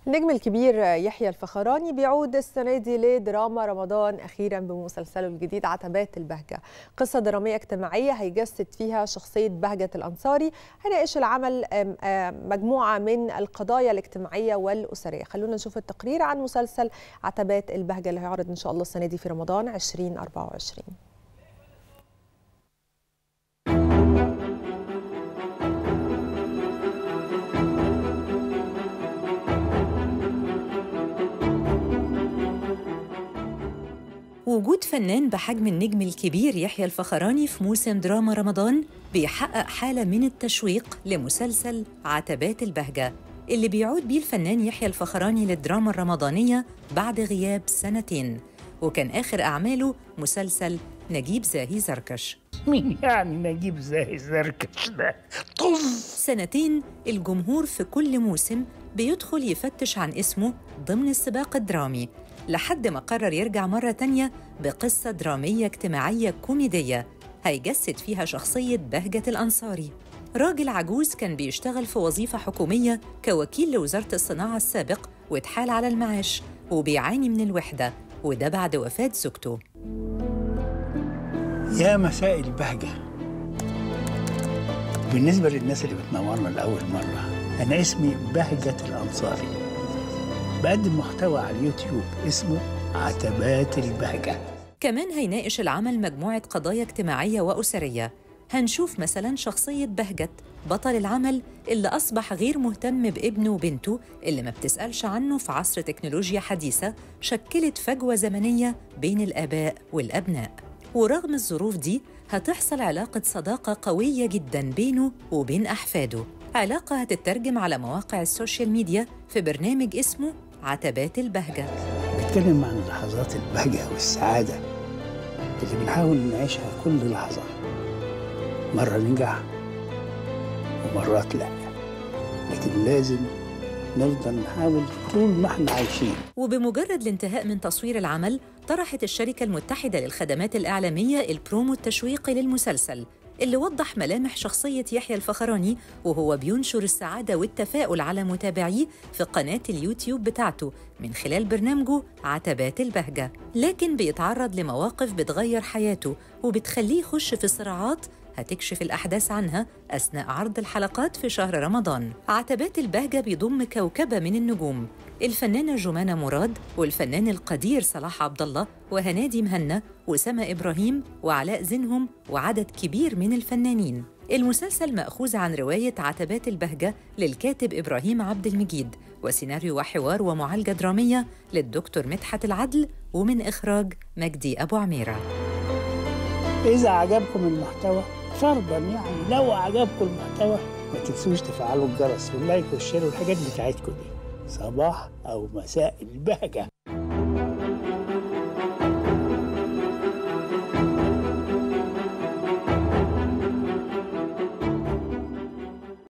النجم الكبير يحيى الفخراني بيعود السنة دي لدراما رمضان أخيرا بمسلسله الجديد عتبات البهجة قصة درامية اجتماعية هيجسد فيها شخصية بهجة الأنصاري هيناقش العمل مجموعة من القضايا الاجتماعية والأسرية خلونا نشوف التقرير عن مسلسل عتبات البهجة اللي هيعرض إن شاء الله السنة دي في رمضان 2024 وجود فنان بحجم النجم الكبير يحيى الفخراني في موسم دراما رمضان بيحقق حالة من التشويق لمسلسل عتبات البهجة اللي بيعود بيه الفنان يحيى الفخراني للدراما الرمضانية بعد غياب سنتين وكان آخر أعماله مسلسل نجيب زاهي زركش مين يعني نجيب زاهي زركش ده طز سنتين الجمهور في كل موسم بيدخل يفتش عن اسمه ضمن السباق الدرامي لحد ما قرر يرجع مرة تانية بقصة درامية اجتماعية كوميدية هيجسد فيها شخصية بهجة الأنصاري راجل عجوز كان بيشتغل في وظيفة حكومية كوكيل لوزارة الصناعة السابق واتحال على المعاش وبيعاني من الوحدة وده بعد وفاة زوجته يا مساء البهجة بالنسبة للناس اللي بتنورنا لأول مرة أنا اسمي بهجة الأنصاري بقدم محتوى على اليوتيوب اسمه عتبات البهجة كمان هيناقش العمل مجموعة قضايا اجتماعية وأسرية هنشوف مثلا شخصية بهجت بطل العمل اللي أصبح غير مهتم بابنه وبنته اللي ما بتسألش عنه في عصر تكنولوجيا حديثة شكلت فجوة زمنية بين الآباء والأبناء ورغم الظروف دي هتحصل علاقة صداقة قوية جدا بينه وبين أحفاده علاقة هتترجم على مواقع السوشيال ميديا في برنامج اسمه عتبات البهجة بتكلم عن لحظات البهجة والسعادة اللي بنحاول نعيشها كل لحظة مرة ننجح ومرات لا لكن لازم نفضل نحاول طول ما احنا عايشين وبمجرد الانتهاء من تصوير العمل طرحت الشركة المتحدة للخدمات الإعلامية البرومو التشويقي للمسلسل اللي وضح ملامح شخصية يحيى الفخراني وهو بينشر السعادة والتفاؤل على متابعيه في قناة اليوتيوب بتاعته من خلال برنامجه عتبات البهجة لكن بيتعرض لمواقف بتغير حياته وبتخليه يخش في صراعات هتكشف الأحداث عنها أثناء عرض الحلقات في شهر رمضان عتبات البهجة بيضم كوكبة من النجوم الفنانة جمانة مراد والفنان القدير صلاح عبد الله وهنادي مهنا وسما إبراهيم وعلاء زينهم وعدد كبير من الفنانين المسلسل مأخوذ عن رواية عتبات البهجة للكاتب إبراهيم عبد المجيد وسيناريو وحوار ومعالجة درامية للدكتور مدحت العدل ومن إخراج مجدي أبو عميرة إذا عجبكم المحتوى فرضا يعني لو عجبكم المحتوى ما تنسوش تفعلوا الجرس واللايك والشير والحاجات بتاعتكم دي صباح أو مساء البهجة